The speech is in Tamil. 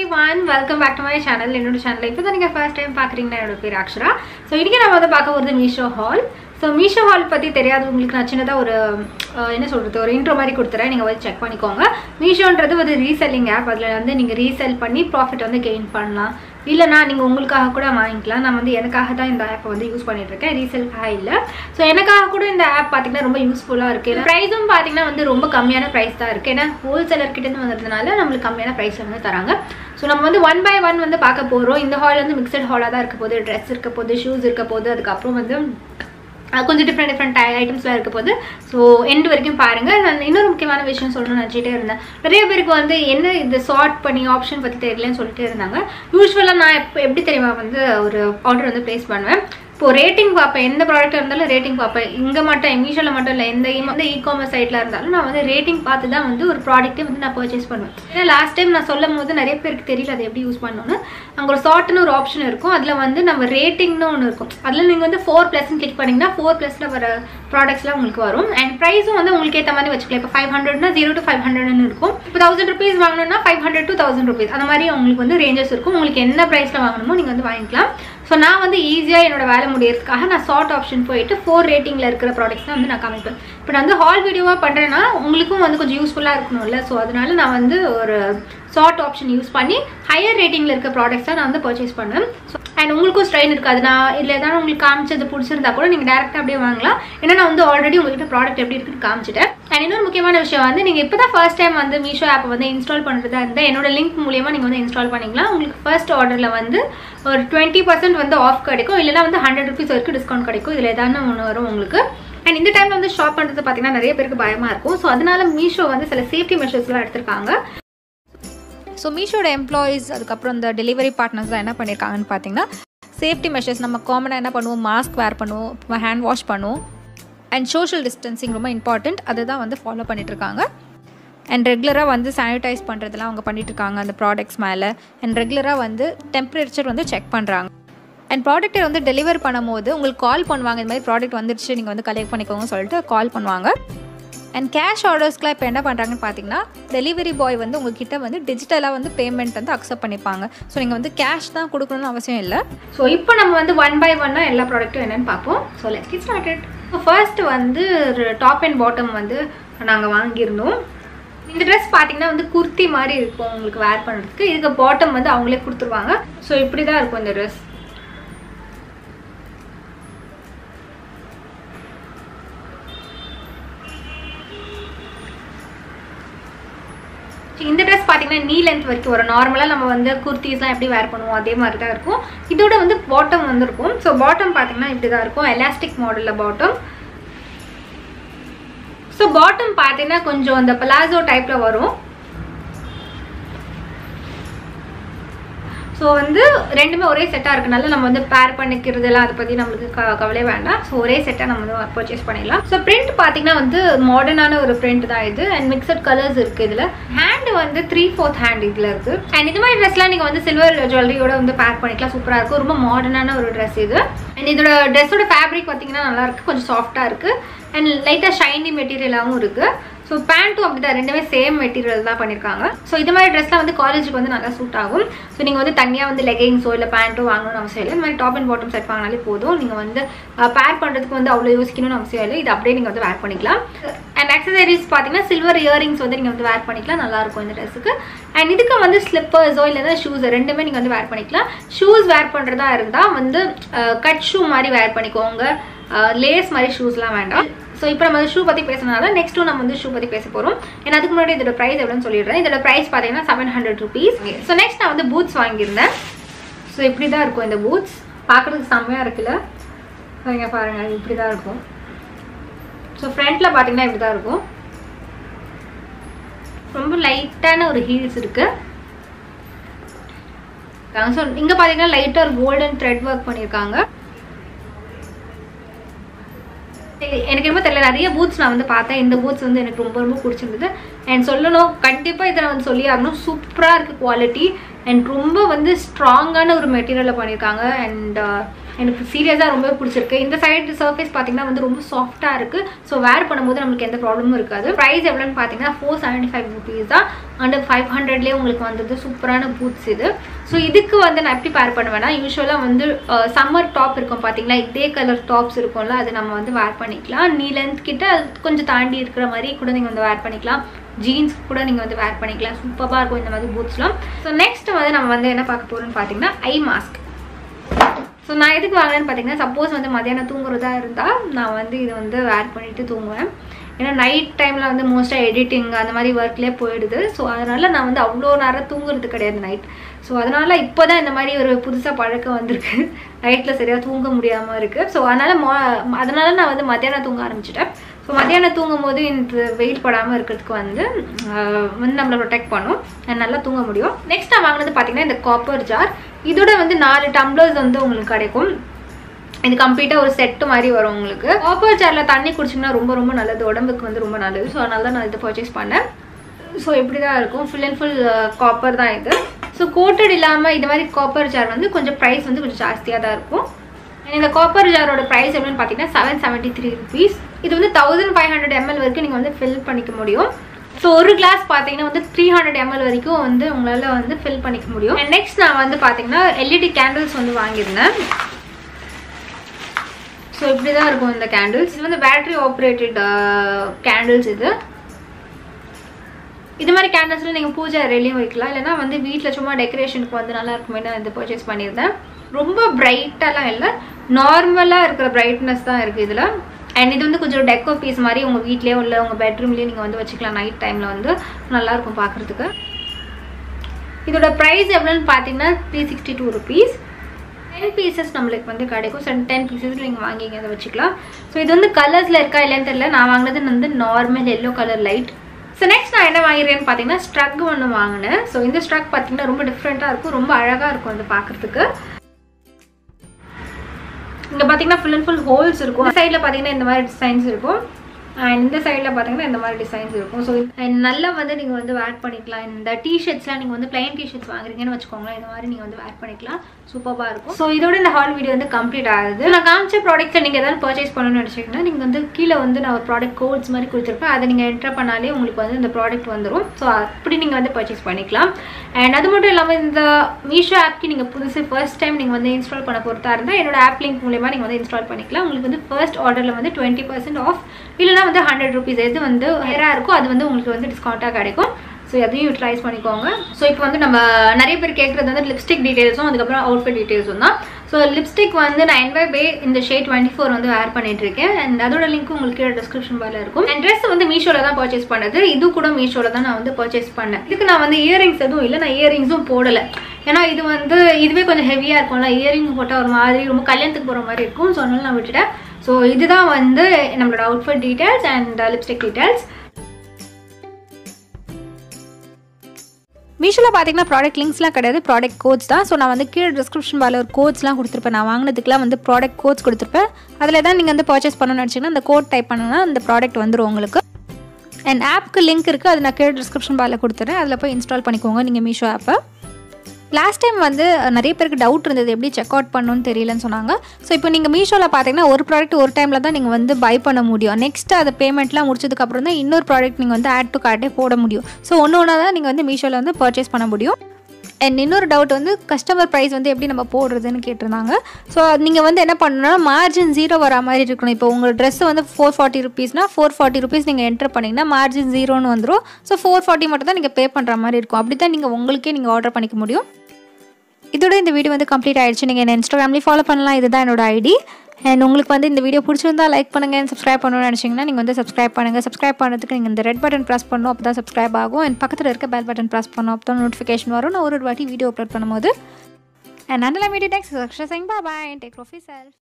one welcome back to my channel என்னோட சேனல் இப்போ தான் நீங்கள் ஃபர்ஸ்ட் டைம் பார்க்குறீங்கன்னா என்னோட பேர் அக்ஷரா ஸோ இன்றைக்கி நம்ம வந்து பார்க்க போகிறது Meesho haul so Meesho haul பற்றி தெரியாதவங்களுக்கு நான் சின்னதாக ஒரு அஹ், என்ன சொல்கிறது ஒரு இன்ட்ரோ மாதிரி கொடுத்துறேன் நீங்கள் வந்து செக் பண்ணிக்கோங்க மீஷோன்றது ஒரு ரீசெல்லிங் ஆப் அதில் வந்து நீங்கள் ரீசெல் பண்ணி ப்ராஃபிட் வந்து கெயின் பண்ணலாம் இல்லைனா நீங்கள் உங்களுக்காக கூட வாங்கிக்கலாம் நான் வந்து எனக்காக தான் இந்த ஆப்பை வந்து யூஸ் பண்ணிட்டு இருக்கேன் ரீசெல்காக இல்லை ஸோ எனக்காக கூட இந்த ஆப் பார்த்தீங்கன்னா ரொம்ப யூஸ்ஃபுல்லாக இருக்குது ப்ரைஸும் பார்த்தீங்கன்னா வந்து ரொம்ப கம்மியான ப்ரைஸ் தான் இருக்குது ஏன்னா ஹோல்சேலர் கிட்டேருந்து வந்ததுனால நம்மளுக்கு கம்மியான ப்ரைஸ் வந்து தராங்க ஸோ நம்ம வந்து ஒன் பை ஒன் வந்து பார்க்க போகிறோம் இந்த ஹால் வந்து மிக்சட் ஹாலாக தான் இருக்க போகுது ட்ரெஸ் இருக்க போகுது ஷூஸ் இருக்க போகுது அதுக்கப்புறம் வந்து அஹ் கொஞ்சம் டிஃப்ரெண்ட் டிஃப்ரெண்ட் ஐட்டம்ஸ்லாம் இருக்க போது ஸோ எண்டு வரைக்கும் பாருங்கள் நான் இன்னொரு முக்கியமான விஷயம் சொல்லணும்னு நினச்சிட்டே இருந்தேன் நிறைய பேருக்கு வந்து என்ன இது சார்ட் பண்ணி ஆப்ஷன் பற்றி தெரியலன்னு சொல்லிட்டே இருந்தாங்க யூஸ்வலாக நான் எப்போ எப்படி தெரியுமா வந்து ஒரு ஆர்டர் வந்து ப்ளேஸ் பண்ணுவேன் இப்போ ரேட்டிங் பார்ப்பேன் எந்த ப்ராடக்ட் இருந்தாலும் ரேட்டிங் பார்ப்பேன் இங்கே மட்டும் மீஷோவில் மட்டும் இல்லை எந்த எந்த இ காமர்ஸ் சைட்டில் இருந்தாலும் நான் வந்து ரேட்டிங் பார்த்து தான் வந்து ஒரு ப்ராடக்ட்டே வந்து நான் பர்ச்சேஸ் பண்ணுவேன் ஏன்னா லாஸ்ட் டைம் நான் சொல்லும் போது நிறைய பேருக்கு தெரியல அதை எப்படி யூஸ் பண்ணணும்னு அங்கே ஒரு ஷார்ட்னு ஒரு ஆப்ஷன் இருக்கும் அதில் வந்து நம்ம ரேட்டிங்னு ஒன்று இருக்கும் அதில் நீங்கள் வந்து ஃபோர் ப்ளஸ்ன்னு கிளிக் பண்ணிங்கன்னா ஃபோர் ப்ளஸில் வர ப்ராடக்ட்ஸ்லாம் உங்களுக்கு வரும் அண்ட் ப்ரைஸும் வந்து உங்களுக்கு ஏற்ற மாதிரி வச்சுக்கலாம் இப்போ ஃபைவ் ஹண்ட்ரட்னா ஜீரோ டு ஃபைவ் ஹண்ட்ரட்னு இருக்கும் இப்போ தௌசண்ட் ருபீஸ் வாங்கணும்னா five hundred to thousand rupees அந்த மாதிரி உங்களுக்கு வந்து ரேஞ்சஸ் இருக்கும் உங்களுக்கு என்ன ப்ரைஸில் வாங்கணுமோ நீங்கள் வந்து வாங்கிக்கலாம் ஸோ நான் வந்து ஈஸியாக என்னோட வேலை முடியறதுக்காக நான் ஷார்ட் ஆப்ஷன் போயிட்டு ஃபோர் ரேட்டிங்கில் இருக்கிற ப்ராடக்ட்ஸ் தான் வந்து நான் காமிப்பேன் இப்போ நான் வந்து ஹால் வீடியோவாக பண்ணுறேன்னா உங்களுக்கும் வந்து கொஞ்சம் யூஸ்ஃபுல்லாக இருக்கணும்ல ஸோ அதனால நான் வந்து ஒரு ஷார்ட் ஆப்ஷன் யூஸ் பண்ணி ஹையர் ரேட்டிங்கில் இருக்க ப்ராடக்ட்ஸ் தான் நான் வந்து பர்ச்சேஸ் பண்ணேன் ஸோ அண்ட் உங்களுக்கும் ஸ்ட்ரெயின் இருக்காது நான் இல்லை ஏதாவது உங்களுக்கு காமிச்சது பிடிச்சிருந்தா கூட நீங்கள் டேரெக்டாக அப்படியே வாங்கலாம் ஏன்னா நான் வந்து ஆல்ரெடி உங்கள்கிட்ட ப்ராடக்ட் எப்படி இருக்குன்னு காமிச்சிட்டேன் அண்ட் இன்னொரு முக்கியமான விஷயம் வந்து நீங்கள் இப்போ தான் ஃபர்ஸ்ட் டைம் வந்து மீஷோ ஆப்பை வந்து இன்ஸ்டால் பண்ணுறதா இருந்தால் என்னோட லிங்க் மூலியமாக நீங்கள் வந்து இன்ஸ்டால் பண்ணிக்கலாம் உங்களுக்கு ஃபர்ஸ்ட் ஆர்டரில் வந்து ஒரு டுவெண்ட்டி பர்சன்ட் வந்து ஆஃப் கிடைக்கும் இல்லைனா வந்து ஹண்ட்ரட் ருபீஸ் வரைக்கும் டிஸ்கவுண்ட் கிடைக்கும் இதில் ஏதாவது ஒன்று வரும் உங்களுக்கு அண்ட் இந்த டைமில் வந்து ஷாப் பண்ணுறது பார்த்தீங்கன்னா நிறைய பேருக்கு பயமாக இருக்கும் ஸோ அதனால மீஷோ வந்து சில சேஃப்டி மெஷர்ஸ்லாம் எடுத்திருக்காங்க ஸோ மீஷோட எம்ப்ளாயீஸ் அதுக்கப்புறம் இந்த டெலிவரி பார்ட்னர்ஸ்லாம் என்ன பண்ணியிருக்காங்கன்னு பார்த்தீங்கன்னா சேஃப்டி மெஷர்ஸ் நம்ம காமனாக என்ன பண்ணுவோம் மாஸ்க் வேர் பண்ணுவோம் ஹேண்ட் வாஷ் பண்ணுவோம் அண்ட் சோஷியல் டிஸ்டன்சிங் ரொம்ப இம்பார்ட்டண்ட் அதை தான் வந்து ஃபாலோ பண்ணிகிட்ருக்காங்க அண்ட் ரெகுலராக வந்து சானிடைஸ் பண்ணுறதுலாம் அவங்க பண்ணிட்டு இருக்காங்க அந்த ப்ராடக்ட்ஸ் மேலே அண்ட் ரெகுலராக வந்து டெம்பரேச்சர் வந்து செக் பண்ணுறாங்க அண்ட் ப்ராடக்ட்டை வந்து டெலிவர் பண்ணும்போது உங்களுக்கு கால் பண்ணுவாங்க இந்த மாதிரி ப்ராடக்ட் வந்துருச்சு நீங்கள் வந்து கலெக்ட் பண்ணிக்கோங்க சொல்லிட்டு கால் பண்ணுவாங்க அண்ட் கேஷ் ஆர்டர்ஸ்க்குலாம் இப்போ என்ன பண்ணுறாங்கன்னு பார்த்தீங்கன்னா டெலிவரி பாய் வந்து உங்ககிட்ட வந்து டிஜிட்டலாக வந்து பேமெண்ட் வந்து அக்செப்ட் பண்ணிப்பாங்க ஸோ நீங்கள் வந்து கேஷ் தான் கொடுக்கணும்னு அவசியம் இல்லை ஸோ இப்போ நம்ம வந்து ஒன் பை ஒன்னாக எல்லா ப்ராடக்ட்டும் என்னென்னு பார்ப்போம் so let's get started so first வந்து டாப் அண்ட் பாட்டம் வந்து நாங்கள் வாங்கியிருந்தோம் இந்த ட்ரெஸ் பார்த்தீங்கன்னா வந்து குர்த்தி மாதிரி இருக்கும் உங்களுக்கு வேர் பண்ணுறதுக்கு இதுக்கு பாட்டம் வந்து அவங்களே கொடுத்துருவாங்க ஸோ இப்படி தான் இருக்கும் இந்த ட்ரெஸ் இந்த ட்ரெஸ் பார்த்தீங்கன்னா நீ லென்த் வரைக்கும் வரும் நார்மலாக நம்ம வந்து குர்த்திஸ்லாம் எப்படி வேர் பண்ணுவோம் அதே மாதிரி தான் இருக்கும் இதோட வந்து பாட்டம் வந்து இருக்கும் ஸோ பாட்டம் பார்த்தீங்கன்னா இப்படி தான் இருக்கும் எலாஸ்டிக் மாடலில் பாட்டம் ஸோ பாட்டம் பார்த்தீங்கன்னா கொஞ்சம் அந்த பலாசோ டைப்பில் வரும் ஸோ வந்து ரெண்டுமே ஒரே செட்டாக இருக்கனால நம்ம வந்து பேர் பண்ணிக்கிறதெல்லாம் அதை பற்றி நம்மளுக்கு க கவலை வேண்டாம் ஸோ ஒரே செட்டாக நம்ம வந்து பர்ச்சேஸ் பண்ணிடலாம் ஸோ பிரிண்ட் பார்த்தீங்கன்னா வந்து மாடர்னான ஒரு பிரிண்ட் தான் இது அண்ட் மிக்சட் கலர்ஸ் இருக்குது இதில் ஹேண்டு வந்து த்ரீ ஃபோர்த் ஹேண்ட் இதில் இருக்குது அண்ட் இது மாதிரி ட்ரெஸ்லாம் நீங்கள் வந்து சில்வர் ஜுவல்லரியோட வந்து பேர் பண்ணிக்கலாம் சூப்பராக இருக்கும் ரொம்ப மாடர்னான ஒரு ட்ரெஸ் இது அண்ட் இதோட ட்ரெஸ்ஸோட ஃபேப்ரிக் பார்த்தீங்கன்னா நல்லா இருக்கு கொஞ்சம் சாஃப்டாக இருக்குது அண்ட் லைட்டாக ஷைனி மெட்டீரியலாகவும் இருக்குது ஸோ பேண்ட்டும் அப்படி தான் ரெண்டுமே சேம் மெட்டீரியல் தான் பண்ணியிருக்காங்க ஸோ இது மாதிரி ட்ரெஸ்லாம் வந்து காலேஜுக்கு வந்து நல்லா சூட் ஆகும் ஸோ நீங்கள் வந்து தனியாக வந்து லெகிங்ஸோ இல்லை பேண்ட்டோ வாங்கணும்னு அவசியம் இல்லை இந்த மாதிரி டாப் அண்ட் பாட்டம் செட் வாங்கினாலே போதும் நீங்கள் வந்து பேர் பண்ணுறதுக்கு வந்து அவ்வளோ யோசிக்கணும்னு அவசியம் இல்லை இது அப்படியே நீங்கள் வந்து வேர் பண்ணிக்கலாம் அண்ட் அக்சசரிஸ் பார்த்தீங்கன்னா சில்வர் இயரிங்ஸ் வந்து நீங்கள் வந்து வேர் பண்ணிக்கலாம் நல்லாயிருக்கும் இந்த ட்ரெஸ்ஸுக்கு அண்ட் இதுக்கு வந்து ஸ்லிப்பர்ஸோ இல்லைன்னா ஷூஸ் ரெண்டுமே நீங்கள் வந்து வேர் பண்ணிக்கலாம் ஷூஸ் வேர் பண்ணுறதா இருந்தால் வந்து கட் ஷூ மாதிரி வேர் பண்ணிக்கோங்க லேஸ் மாதிரி ஷூஸ்லாம் வேண்டாம் ஸோ இப்போ நம்ம ஷூ பற்றி பேசுனதால நெக்ஸ்ட்டும் நம்ம வந்து ஷூ பற்றி பேச போகிறோம் ஏன்னா அதுக்கு முன்னாடி இதோட ப்ரைஸ் எவ்வளோன்னு சொல்லிடுறேன் இதோட ப்ரைஸ் பார்த்தீங்கன்னா seven hundred rupees so next நான் வந்து பூட்ஸ் வாங்கியிருந்தேன் ஸோ இப்படி தான் இருக்கும் இந்த பூட்ஸ் பார்க்குறதுக்கு செம்மையாக இருக்குல்ல இங்கே பாருங்கள் இப்படி தான் இருக்கும் ஸோ ஃப்ரண்ட்டில் பார்த்தீங்கன்னா இப்படி தான் இருக்கும் ரொம்ப லைட்டான ஒரு ஹீல்ஸ் இருக்குது ஸோ இங்கே பார்த்தீங்கன்னா லைட்டாக ஒரு கோல்டன் த்ரெட் ஒர்க் பண்ணியிருக்காங்க எனக்கு ரொம்ப தெரியல நிறைய பூத்ஸ் நான் வந்து பார்த்தேன் இந்த பூத்ஸ் வந்து எனக்கு ரொம்ப ரொம்ப பிடிச்சிருந்தது அண்ட் சொல்லணும் கண்டிப்பாக இதை வந்து சொல்லி ஆகணும் சூப்பராக இருக்குது குவாலிட்டி அண்ட் ரொம்ப வந்து ஸ்ட்ராங்கான ஒரு மெட்டீரியலில் பண்ணியிருக்காங்க அண்ட் எனக்கு சீரியஸாக ரொம்ப பிடிச்சிருக்கு இந்த சைடு சர்ஃபேஸ் பார்த்தீங்கன்னா வந்து ரொம்ப சாஃப்டாக இருக்குது ஸோ வேர் பண்ணும்போது நம்மளுக்கு எந்த ப்ராப்ளமும் இருக்காது ப்ரைஸ் எவ்வளோன்னு பார்த்தீங்கன்னா ஃபோர் செவன்ட்டி ஃபைவ் ருபீஸ் தான் அண்ட் ஃபைவ் ஹண்ட்ரட்லேயே உங்களுக்கு வந்தது சூப்பரான பூட்ஸ் இது ஸோ இதுக்கு வந்து நான் எப்படி பேர் பண்ணுவேன்னா யூஸ்வலாக வந்து சம்மர் டாப் இருக்கும் பார்த்தீங்களா இதே கலர் டாப்ஸ் இருக்கும்ல அது நம்ம வந்து வேர் பண்ணிக்கலாம் நீ லென்த் கிட்ட அது கொஞ்சம் தாண்டி இருக்கிற மாதிரி கூட நீங்கள் வந்து வேர் பண்ணிக்கலாம் ஜீன்ஸ் கூட நீங்கள் வந்து வேர் பண்ணிக்கலாம் சூப்பராக இருக்கும் இந்த மாதிரி பூட்ஸ்லாம் ஸோ நெக்ஸ்ட் வந்து நம்ம வந்து என்ன பார்க்க போகிறோம்னு பார்த்தீங்கன்னா ஐ மாஸ்க் ஸோ நான் எதுக்கு வாங்கினேன்னு பார்த்தீங்கன்னா சப்போஸ் வந்து மதியானம் தூங்குறதா இருந்தால் நான் வந்து இதை வந்து வேர் பண்ணிட்டு தூங்குவேன் ஏன்னா நைட் டைமில் வந்து மோஸ்ட்டாக எடிட்டிங் அந்த மாதிரி ஒர்க்லேயே போயிடுது ஸோ அதனால் நான் வந்து அவ்வளோ நேரம் தூங்குறது கிடையாது நைட் ஸோ அதனால் இப்போ தான் இந்த மாதிரி ஒரு புதுசாக பழக்கம் வந்திருக்கு நைட்டில் சரியாக தூங்க முடியாமல் இருக்குது ஸோ அதனால் மா அதனால் நான் வந்து மத்தியானம் தூங்க ஆரம்பிச்சிட்டேன் ஸோ மத்தியானம் தூங்கும் போது இந்த வெயில் படாமல் இருக்கிறதுக்கு வந்து ஆஹ், வந்து நம்மளை ப்ரொடெக்ட் பண்ணும் and நல்லா தூங்க முடியும் நெக்ஸ்ட் நான் வாங்கினது பார்த்தீங்கன்னா இந்த காப்பர் ஜார் இதோட வந்து நாலு டம்ளர்ஸ் வந்து உங்களுக்கு கிடைக்கும் இது கம்ப்ளீட்டாக ஒரு செட்டு மாதிரி வரும் உங்களுக்கு காப்பர் ஜாரில் தண்ணி குடிச்சிங்கன்னா ரொம்ப ரொம்ப நல்லது உடம்புக்கு வந்து ரொம்ப நல்லது ஸோ அதனால தான் நான் இதை பர்ச்சேஸ் பண்ணேன் ஸோ இப்படி தான் இருக்கும் ஃபுல் அண்ட் ஃபுல் காப்பர் தான் இது ஸோ கோட்டட் இல்லாமல் இது மாதிரி காப்பர் ஜார் வந்து கொஞ்சம் ப்ரைஸ் வந்து கொஞ்சம் ஜாஸ்தியாக தான் இருக்கும் And இந்த காப்பர் ஜாரோட ப்ரைஸ் எப்படின்னு பார்த்தீங்கன்னா செவன் செவன்ட்டி த்ரீ ருபீஸ் இது வந்து தௌசண்ட் ஃபைவ் ஹண்ட்ரட் எம்எல் வரைக்கும் நீங்கள் வந்து ஃபில் பண்ணிக்க முடியும் ஸோ ஒரு கிளாஸ் பார்த்தீங்கன்னா வந்து த்ரீ ஹண்ட்ரட் எம்எல் வரைக்கும் வந்து உங்களால் வந்து ஃபில் பண்ணிக்க முடியும் நெக்ஸ்ட் நான் வந்து பார்த்தீங்கன்னா எல்இடி கேண்டில்ஸ் வந்து வாங்கியிருந்தேன் ஸோ இப்படி தான் இருக்கும் இந்த கேண்டில்ஸ் இது வந்து பேட்டரி ஆப்ரேட்டட் கேண்டில்ஸ் இது இது மாதிரி கேண்டில்ஸ்லாம் நீங்கள் பூஜை அறையிலையும் வைக்கலாம் இல்லைனா வந்து வீட்டில் சும்மா டெக்கரேஷனுக்கு வந்து நல்லா இருக்குமே நான் இது பர்ச்சேஸ் பண்ணியிருந்தேன் ரொம்ப பிரைட்டாலாம் இல்லை நார்மலாக இருக்கிற பிரைட்னஸ் தான் இருக்குது இதில் அண்ட் இது வந்து கொஞ்சம் டெக்கோ பீஸ் மாதிரி உங்கள் வீட்லேயோ இல்லை உங்கள் பெட்ரூம்லேயும் நீங்கள் வந்து வச்சுக்கலாம் நைட் டைமில் வந்து நல்லாயிருக்கும் பார்க்குறதுக்கு இதோட ப்ரைஸ் எவ்வளோன்னு பார்த்தீங்கன்னா three sixty two rupees ten pieces நம்மளுக்கு வந்து கிடைக்கும் ஸோ டென் பீசஸ் நீங்கள் வாங்கி இதை வச்சுக்கலாம் ஸோ இது வந்து கலர்ஸில் இருக்கா இல்லைன்னு தெரியல நான் வாங்கினது வந்து normal yellow colour light so next நான் என்ன வாங்கிருக்கேன்னு பார்த்தீங்கன்னா ஸ்ட்ரக் ஒன்று வாங்கினேன் ஸோ இந்த ஸ்ட்ரக் பார்த்தீங்கன்னா ரொம்ப டிஃப்ரெண்ட்டாக இருக்கும் ரொம்ப அழகாக இருக்கும் அது பார்க்குறதுக்கு இங்கே பார்த்தீங்கன்னா ஃபுல் அண்ட் ஃபுல் ஹோல்ஸ் இருக்கும் இந்த சைடில் பார்த்தீங்கன்னா இந்த மாதிரி டிசைன்ஸ் இருக்கும் அண்ட் இந்த சைடில் பார்த்தீங்கன்னா இந்த மாதிரி டிசைன்ஸ் இருக்கும் ஸோ அண்ட் நல்லா வந்து நீங்கள் வந்து வேர் பண்ணிக்கலாம் இந்த டிஷர்ட்ஸ்லாம் நீங்கள் வந்து பிளைன் டிஷர்ட்ஸ் வாங்குறீங்கன்னு வச்சுக்கோங்களேன் இந்த மாதிரி நீங்கள் வந்து வேர் பண்ணிக்கலாம் சூப்பராக இருக்கும் ஸோ இதோட இந்த ஹால் வீடியோ வந்து கம்ப்ளீட் ஆகுது நான் காமிச்ச ப்ராடக்ட்டில் நீங்கள் ஏதாவது பர்ச்சேஸ் பண்ணணும்னு நினச்சிங்கன்னா நீங்கள் வந்து கீழே வந்து நான் ஒரு ப்ராடக்ட் கோட்ஸ் மாதிரி கொடுத்துருப்பேன் அதை நீங்கள் என்டர் பண்ணாலே உங்களுக்கு வந்து இந்த ப்ராடக்ட் வந்துடும் ஸோ அப்படி நீங்கள் வந்து பர்ச்சேஸ் பண்ணிக்கலாம் அண்ட் அது மட்டும் இல்லாமல் இந்த மீஷோ ஆப்க்கு நீங்கள் புதுசு ஃபர்ஸ்ட் டைம் நீங்கள் வந்து இன்ஸ்டால் பண்ண பொறுத்தா இருந்தால் என்னோட ஆப் லிங்க் மூலியமாக நீங்கள் வந்து இன்ஸ்டால் பண்ணிக்கலாம் உங்களுக்கு வந்து ஃபர்ஸ்ட் ஆர்டரில் வந்து டுவெண்ட்டி பர்சன்ட் ஆஃப் இல்லைனா வந்து ஹண்ட்ரட் ருபீஸ் எது வந்து ஹெராக இருக்கோ அது வந்து உங்களுக்கு வந்து டிஸ்கவுண்ட்டாக கிடைக்கும் ஸோ அதையும் யூட்டிலைஸ் பண்ணிக்கோங்க ஸோ இப்போ வந்து நம்ம நிறைய பேர் கேட்குறது வந்து லிப்ஸ்டிக் டீட்டெயில்ஸும் அதுக்கப்புறம் அவுட்ஃபிட் டீட்டெயில்ஸும் தான் ஸோ லிப்ஸ்டிக் வந்து நான் என்வை பே இந்த ஷேட் டுவெண்ட்டி ஃபோர் வந்து வேர் பண்ணிட்டு இருக்கேன் அண்ட் அதோட லிங்க் உங்களுக்கு டிஸ்கிரிப்ஷன் பாரில் இருக்கும் அண்ட் ட்ரெஸ் வந்து மீஷோவில் தான் பர்ச்சேஸ் பண்ணது இது கூட மீஷோவில் தான் நான் வந்து பர்ச்சேஸ் பண்ணேன் இதுக்கு நான் வந்து இயரிங்ஸ் எதுவும் இல்லை நான் இயரிங்ஸும் போடலை ஏன்னா இது வந்து இதுவே கொஞ்சம் ஹெவியாக இருக்கும்ல இயரிங் போட்டால் ஒரு மாதிரி ரொம்ப கல்யாணத்துக்கு போகிற மாதிரி இருக்கும் ஸோ அதனால நான் விட்டுட்டேன் ஸோ இதுதான் வந்து நம்மளோட outfit details and lipstick details மீஷோவில் பார்த்தீங்கன்னா ப்ராடக்ட் லிங்க்ஸ்லாம் கிடையாது ப்ராடக்ட் கோட்ஸ் தான் ஸோ நான் வந்து கீழே டிஸ்கிரிப்ஷன் பாரில் ஒரு கோட்ஸ்லாம் கொடுத்துருப்பேன் நான் வாங்கினதுக்குலாம் வந்து ப்ராடக்ட் கோட்ஸ் கொடுத்துருப்பேன் அதில் தான் நீங்கள் வந்து பர்ச்சேஸ் பண்ணணும்னு நினச்சிங்கன்னா அந்த கோட் டைப் பண்ணனா அந்த ப்ராடக்ட் வந்துடும் உங்களுக்கு அண்ட் ஆப்க்கு லிங்க் இருக்குது அது நான் கீழே டிஸ்கிரிப்ஷன் பாரில் கொடுத்துறேன் அதில் போய் இன்ஸ்டால் பண்ணிக்கோங்க நீங்கள் மீஷோ ஆப்பை லாஸ்ட் டைம் வந்து நிறைய பேருக்கு டவுட் இருந்தது எப்படி செக் அவுட் பண்ணணும்னு தெரியலன்னு சொன்னாங்க ஸோ இப்போ நீங்கள் மீஷோவில் பார்த்தீங்கன்னா ஒரு ப்ராடக்ட் ஒரு டைமில் தான் நீங்கள் வந்து பை பண்ண முடியும் நெக்ஸ்ட் அது பேமெண்ட்லாம் முடிச்சதுக்கப்புறம் தான் இன்னொரு ப்ராடக்ட் நீங்கள் வந்து ஆட் டு கார்ட்டே போட முடியும் ஸோ ஒன்று ஒன்றா தான் நீங்கள் வந்து மீஷோவில் வந்து பர்ச்சேஸ் பண்ண முடியும் அண்ட் இன்னொரு டவுட் வந்து கஸ்டமர் ப்ரைஸ் வந்து எப்படி நம்ம போடுறதுன்னு கேட்டிருந்தாங்க ஸோ நீங்கள் வந்து என்ன பண்ணணும்னா மார்ஜின் ஜீரோ வரா மாதிரி இருக்கணும் இப்போ உங்கள் ட்ரெஸ் வந்து ஃபோர் ஃபார்ட்டி ருபீஸ்னால் ஃபோர் ஃபார்ட்டி ருபீஸ் நீங்கள் என்டர் பண்ணிங்கன்னா மார்ஜின் ஜீரோன்னு வந்துடும் ஸோ ஃபோர் ஃபார்ட்டி மட்டும் தான் நீங்கள் பே பண்ணுற மாதிரி இருக்கும் அப்படி தான் நீங்கள் உங்களுக்கே நீங்கள் ஆர்டர் பண்ணிக்க முடியும் இதோட இந்த வீடியோ வந்து கம்ப்ளீட் ஆயிடுச்சு நீங்கள் என்ன இன்ஸ்டாகிராம்லேயும் ஃபாலோ பண்ணலாம் இதுதான் என்னோட ஐடி அண்ட் உங்களுக்கு வந்து இந்த வீடியோ பிடிச்சிருந்தா லைக் பண்ணுங்கள் சப்ஸ்கிரைப் பண்ணணும்னு நினச்சிங்கன்னா நீங்கள் வந்து சப்ஸ்கிரைப் பண்ணுங்கள் சப்ஸ்கிரைப் பண்ணுறதுக்கு நீங்கள் இந்த ரெட் பட்டன் ப்ரெஸ் பண்ணணும் அப்போ தான் சப்ஸ்கிரைப் ஆகும் அண்ட் பக்கத்தில் இருக்க பெல் பட்டன் ப்ரெஸ் பண்ணணும் அப்போ தான் நோட்டிஃபிகேஷன் வரும் நான் ஒரு ஒரு வாட்டி வீடியோ அப்லோட் பண்ணும்போது அண்ட் அண்டலாம் வீடியோ டெக்ஸ் சக்ஸஸ் பா பாய் டேக் ரோஃபி செல்ஃப்